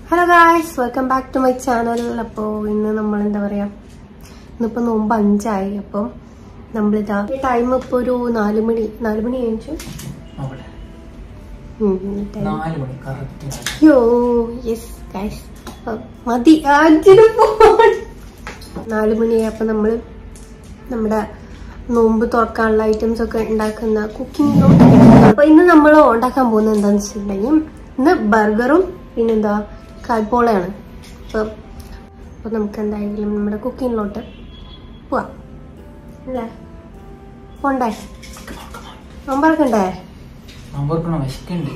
Hello guys welcome back to my channel അപ്പോൾ ഇന്ന് നമ്മൾ എന്താ പറയാ ഇന്നിപ്പോൾ നോമ്പ് അഞ്ചായി അപ്പം നമ്മളിതാ ടൈം ഇപ്പോൾ ഒരു നാല് മണി നാല് മണി കഴിഞ്ഞു നോക്കട്ടെ ഉം, ഈ time. നാല് മണി കറക്റ്റ് യോ യെസ് ഗൈസ് മതി അഞ്ചിന് പോൺ നാല് മണിയായി അപ്പം നമ്മൾ നമ്മുടെ നോമ്പ് തുറക്കാനുള്ള ഐറ്റംസ് ഒക്കെ ഉണ്ടാക്കുന്ന കുക്കിംഗ് അപ്പൊ ഇന്ന് നമ്മൾ ഉണ്ടാക്കാൻ പോകുന്നത് എന്താണെന്ന് വെച്ചിട്ടുണ്ടെങ്കിൽ ഇന്ന് ബർഗറും പിന്നെന്താ കായ്പോളയാണ് അപ്പം അപ്പം നമുക്ക് എന്തായാലും നമ്മുടെ കുക്കിങ്ങിലോട്ട് പോവാം അല്ലേ പോണ്ടേ നോമ്പറക്കണ്ടേ നോമ്പർക്കണം വിശക്കുണ്ട്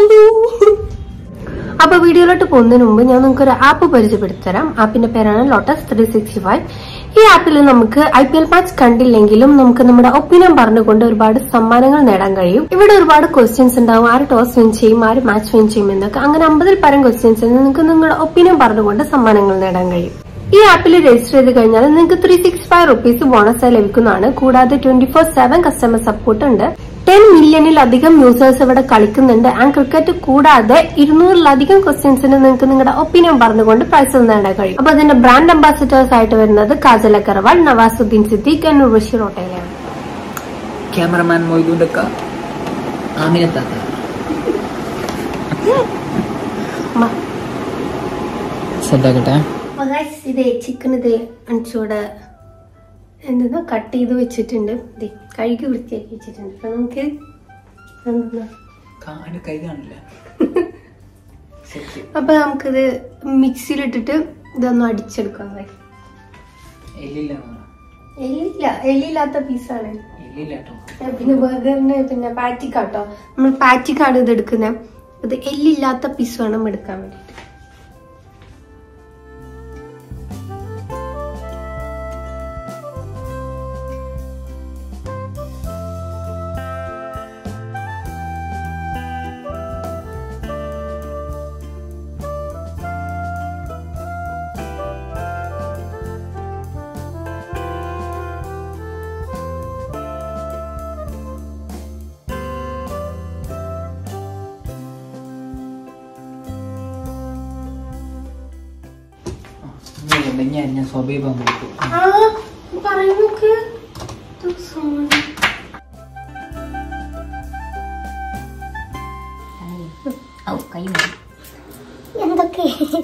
അപ്പൊ വീഡിയോയിലോട്ട് പോകുന്നതിന് മുമ്പ് ഞാൻ നിങ്ങൾക്ക് ഒരു ആപ്പ് പരിചയപ്പെടുത്തി തരാം ആപ്പിന്റെ പേരാണ് ലോട്ടസ് ത്രീ സിക്സ്റ്റി ഫൈവ് ഈ ആപ്പിൽ നമുക്ക് ഐ പി എൽ മാച്ച് കണ്ടില്ലെങ്കിലും നമുക്ക് നമ്മുടെ ഒപ്പീനിയൻ പറഞ്ഞുകൊണ്ട് ഒരുപാട് സമ്മാനങ്ങൾ നേടാൻ കഴിയും ഇവിടെ ഒരുപാട് ക്വസ്റ്റ്യൻസ് ഉണ്ടാവും ആര് ടോസ് വിൻ ചെയ്യും ആര് മാച്ച് വിൻ ചെയ്യും എന്നൊക്കെ അങ്ങനെ അമ്പതിൽ പരം ക്വസ്റ്റ്യൻസ് നിങ്ങൾക്ക് നിങ്ങളുടെ ഒപ്പീനിയൻ പറഞ്ഞുകൊണ്ട് സമ്മാനങ്ങൾ നേടാൻ കഴിയും ഈ ആപ്പിൽ രജിസ്റ്റർ ചെയ്ത് കഴിഞ്ഞാൽ നിങ്ങൾക്ക് ത്രീ സിക്സ് ഫൈവ് റുപ്പീസ് ബോണസായി ലഭിക്കുന്നതാണ് കൂടാതെ twenty four seven customer support ഉണ്ട് ടെൻ മില്യണിലധികം യൂസേഴ്സ് ഇവിടെ കളിക്കുന്നുണ്ട് ആൻഡ് ക്രിക്കറ്റ് കൂടാതെ ഇരുന്നൂറിലധികം ക്വസ്റ്റ്യൻസിന് നിങ്ങൾക്ക് നിങ്ങളുടെ ഒപ്പീനിയൻ പറഞ്ഞുകൊണ്ട് പ്രൈസ് നേടാൻ കഴിയും അപ്പൊ അതിന്റെ ബ്രാൻഡ് അംബാസിഡേഴ്സ് ആയിട്ട് വരുന്നത് കാജൽ അഗർവാൾ നവാസുദ്ദീൻ സിദ്ദീഖ് and ഉർവശി റോട്ടയിലാണ് ക്യാമറമാൻ മൊയ്തുന്റെ ആമിനത്താത്ത സെറ്റാക്കട്ടെ ഇത് ചിക്കൻ ഇത് അണിച്ചൂടെ എന്തെന്നാ കട്ട് ചെയ്ത് വെച്ചിട്ടുണ്ട് ദേ, കഴുകി വൃത്തിയാക്കി വെച്ചിട്ടുണ്ട് അപ്പൊ നമുക്ക് എന്തെന്നാ കാട് കൈ കാണില്ല സെറ്റ് അപ്പൊ നമുക്കിത് മിക്സിയിലിട്ടിട്ട് ഇതൊന്ന് അടിച്ചെടുക്കാം guys. എല്ലില്ല എല്ലില്ല എല്ലില്ലാത്ത പീസാണ് എല്ലില്ല കേട്ടോ പിന്നെ ബർഗറിന് പിന്നെ പാറ്റിക്കാട്ടോ നമ്മൾ പാറ്റിക്കാണ് ഇത് എടുക്കുന്നത് ഇത് എല്ലില്ലാത്ത പീസ് വേണം എടുക്കാൻ വേണ്ടിട്ട് ഞാൻ ഞാൻ സ്വഭീപം കൊടുക്കും ആ പറയുന്നൊക്കെ കൈ എന്തൊക്കെ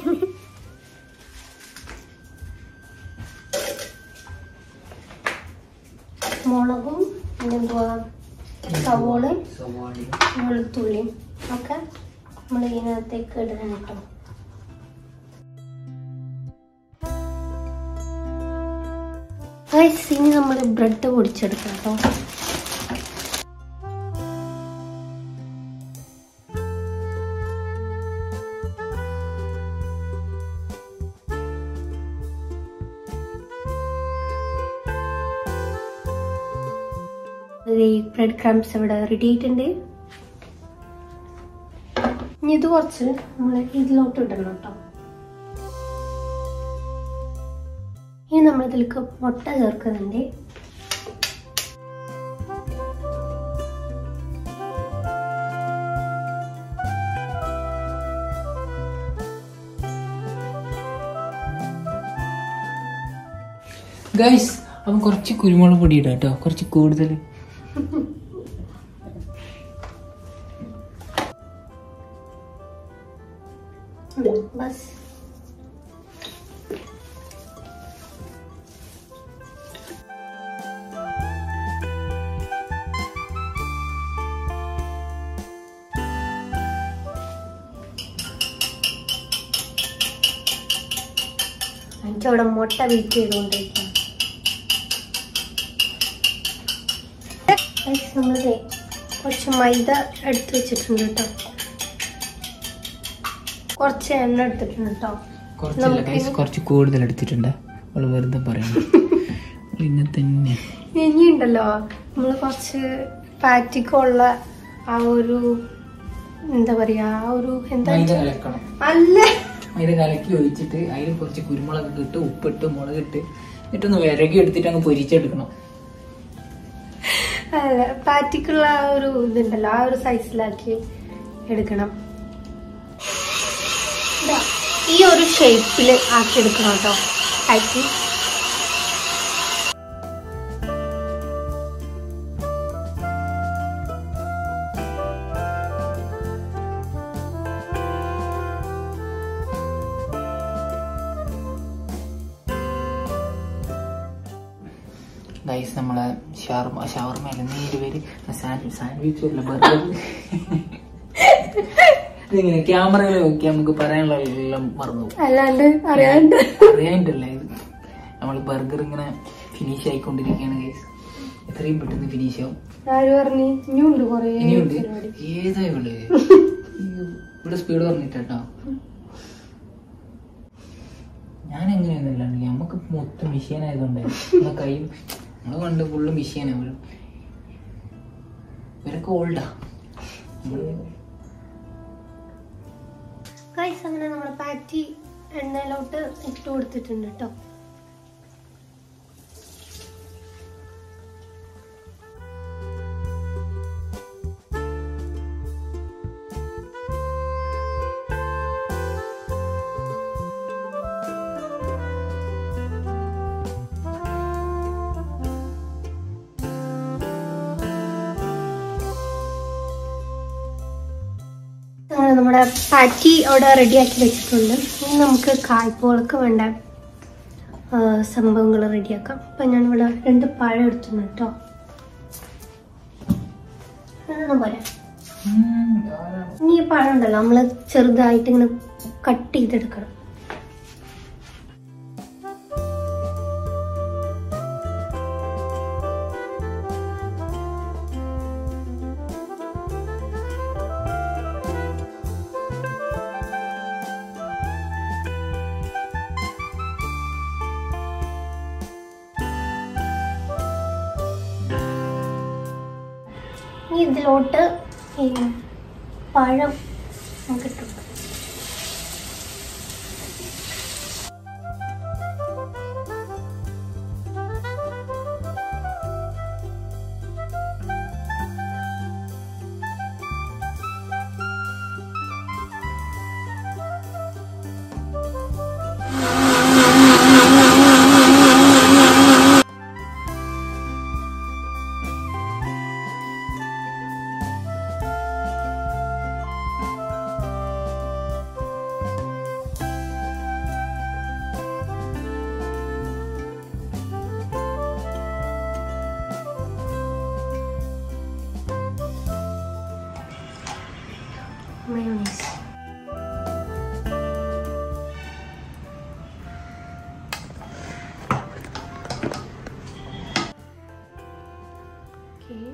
മുളകും പിന്നെന്തുവാ സവോളയും സവാളി വെളുത്തുള്ളിയും ഒക്കെ നമ്മൾ ഇതിനകത്തേക്ക് ഇടണം കേട്ടോ Guys, ഇനി നമ്മൾ ബ്രെഡ് പൊടിച്ചെടുക്കാം കേട്ടോ ഈ ബ്രെഡ് ക്രംസ് ഇവിടെ റെഡി ആയിട്ടുണ്ട് ഇനി ഇത് കുറച്ച് നമ്മൾ ഇതിലോട്ട് ഇടണം കേട്ടോ ഇനി നമ്മൾ ഇതിലേക്ക് മുട്ട ചേർക്കുന്നുണ്ട് ഗൈസ് അപ്പം കുറച്ച് കുരുമുളക് പൊടി ഇടാം കേട്ടോ കുറച്ച് കൂടുതൽ ബസ് എനിക്കവിടെ മുട്ട വെയിറ്റ് ചെയ്തുകൊണ്ടിരിക്കാം നമ്മളത് കുറച്ച് മൈദ എടുത്ത് വെച്ചിട്ടുണ്ട് കേട്ടോ കുറച്ച് എണ്ണ എടുത്തിട്ടുണ്ട് കേട്ടോ കുറച്ചല്ല നമുക്ക് ഗൈസ് കുറച്ച് കൂടുതൽ എടുത്തിട്ടുണ്ട് അവള് വെറുതെ പറയണം ഇങ്ങനെ തന്നെ ഇനിയുണ്ടല്ലോ നമ്മൾ കുറച്ച് പാറ്റിക്കുള്ള ആ ഒരു എന്താ പറയാ ആ ഒരു എന്താ മൈദ കലക്കണം അല്ല മൈദ കലക്കി ഒഴിച്ചിട്ട് അതിൽ കുറച്ച് കുരുമുളക് ഇട്ട് ഉപ്പിട്ട് മുളകിട്ട് എന്നിട്ടൊന്ന് വിരകി എടുത്തിട്ട് അങ്ങ് പൊരിച്ചെടുക്കണം അല്ല പാറ്റിക്കുള്ള ആ ഒരു ഇതുണ്ടല്ലോ ആ ഒരു സൈസിലാക്കി എടുക്കണം ഇതാ ഈ ഒരു ഷേപ്പിൽ ആക്കിയെടുക്കണം കേട്ടോ ആക്കി ഗൈസ് നമ്മളെ ഷവർമ ഷവർമ അല്ല നേര് പേര് സാൻഡ്വിച്ച് സാൻഡ്വിച്ച് അല്ല ബർഗർ ഇതിങ്ങനെ ക്യാമറയിൽ നോക്കി നമുക്ക് പറയാനുള്ള എല്ലാം മറന്നു പോകും. അല്ലാണ്ട് അറിയാണ്ട് അറിയാണ്ടല്ല ഇത് നമ്മൾ ബർഗർ ഇങ്ങനെ ഫിനിഷ് ആയിക്കൊണ്ടിരിക്കുകയാണ് ഗൈസ് എത്രയും പെട്ടെന്ന് ഫിനിഷ് ആവും ആര് പറഞ്ഞു ഇനിയുണ്ട് കൊറേ ഇനിയുണ്ട് പരിപാടി. ഏതാ ഇവള് അയ്യോ, ഇവിടെ സ്പീഡ് പറഞ്ഞിട്ടോ ഞാൻ എങ്ങനെയൊന്നുമില്ലാണ്ട് നമുക്ക് മൊത്തം മെഷീൻ ആയതുകൊണ്ട് നമ്മളെ കൈ നമ്മളെ കണ്ട് ഫുള്ള് മെഷീൻ ആവും ഇവരൊക്കെ ഓൾഡാ ഗൈസ് അങ്ങനെ നമ്മൾ പാറ്റി എണ്ണയിലോട്ട് ഇട്ട് കൊടുത്തിട്ടുണ്ട് കേട്ടോ അങ്ങനെ നമ്മുടെ പാറ്റി അവിടെ റെഡിയാക്കി വെച്ചിട്ടുണ്ട് ഇനി നമുക്ക് കായ്പോളക്ക് വേണ്ട സംഭവങ്ങൾ റെഡിയാക്കാം അപ്പം ഞാനിവിടെ രണ്ട് പഴം എടുത്തിട്ടുണ്ട് കേട്ടോ അതൊന്നും പോരാ ഇനി ഈ പഴം ഉണ്ടല്ലോ നമ്മൾ ചെറുതായിട്ട് ഇങ്ങനെ കട്ട് ചെയ്തെടുക്കണം ഇനി ഇതിലോട്ട് ഈ പഴം നമുക്ക് ഇട്ടു കൊടുക്കാം. മയോണൈസ് ഓക്കേ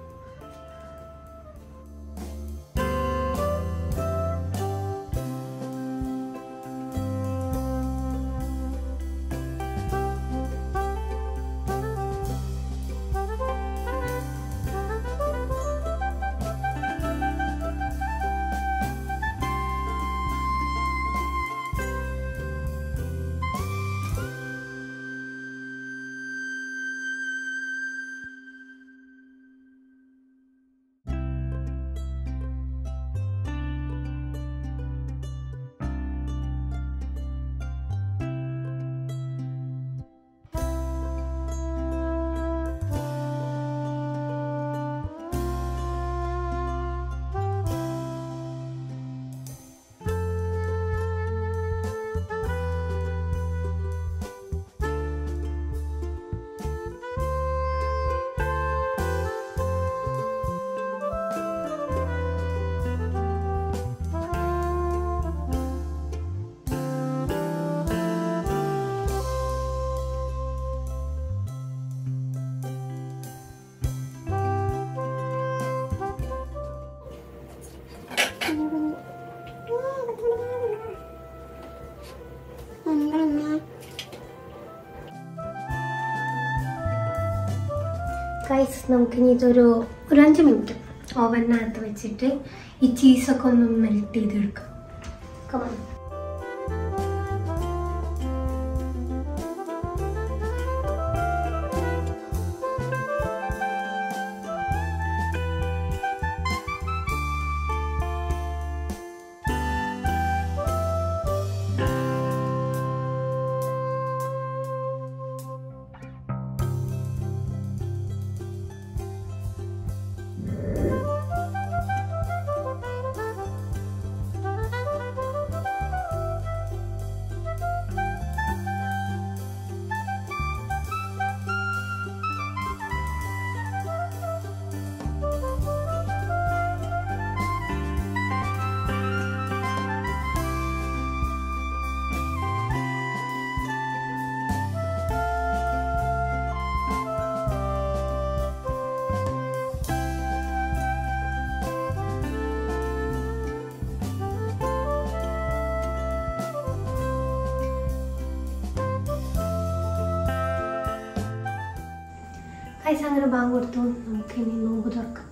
ഗൈസ് നമുക്കിനി ഇതൊരു ഒരു അഞ്ച് മിനിറ്റ് ഓവനകത്ത് വെച്ചിട്ട് ഈ ചീസൊക്കെ ഒന്ന് മെൽറ്റ് ചെയ്തെടുക്കാം Come on. ഗൈസ് അങ്ങനെ ബാങ്ക് കൊടുത്തു നമുക്ക് ഇനി നോമ്പ് തുറക്കാം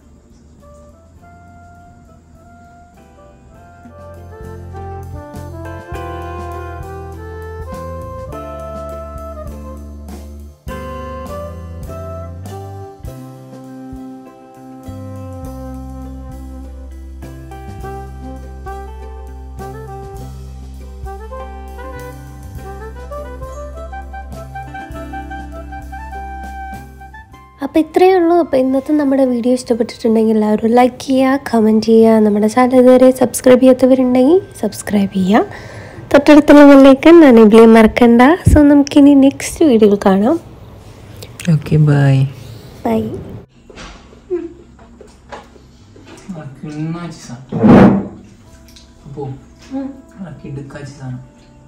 അപ്പോൾ ഇത്രയേ ഉള്ളൂ അപ്പോൾ ഇന്നത്തെ നമ്മുടെ വീഡിയോ ഇഷ്ടപ്പെട്ടിട്ടുണ്ടെങ്കിൽ എല്ലാവരും ലൈക്ക് ചെയ്യുക കമൻറ്റ് ചെയ്യുക നമ്മുടെ ചാനൽ ഇതുവരെ സബ്സ്ക്രൈബ് ചെയ്യാത്തവരുണ്ടെങ്കിൽ സബ്സ്ക്രൈബ് ചെയ്യുക തൊട്ടടുത്തുള്ള ബെല്ലൈക്കൺ എനേബിൾ മറക്കണ്ട സോ നമുക്കിനി നെക്സ്റ്റ് വീഡിയോയിൽ കാണാം ഓക്കെ ബൈ ബൈ കിണ്ണാച്ചി സാധനം അപ്പോ കിടുക്കാച്ചി സാധനം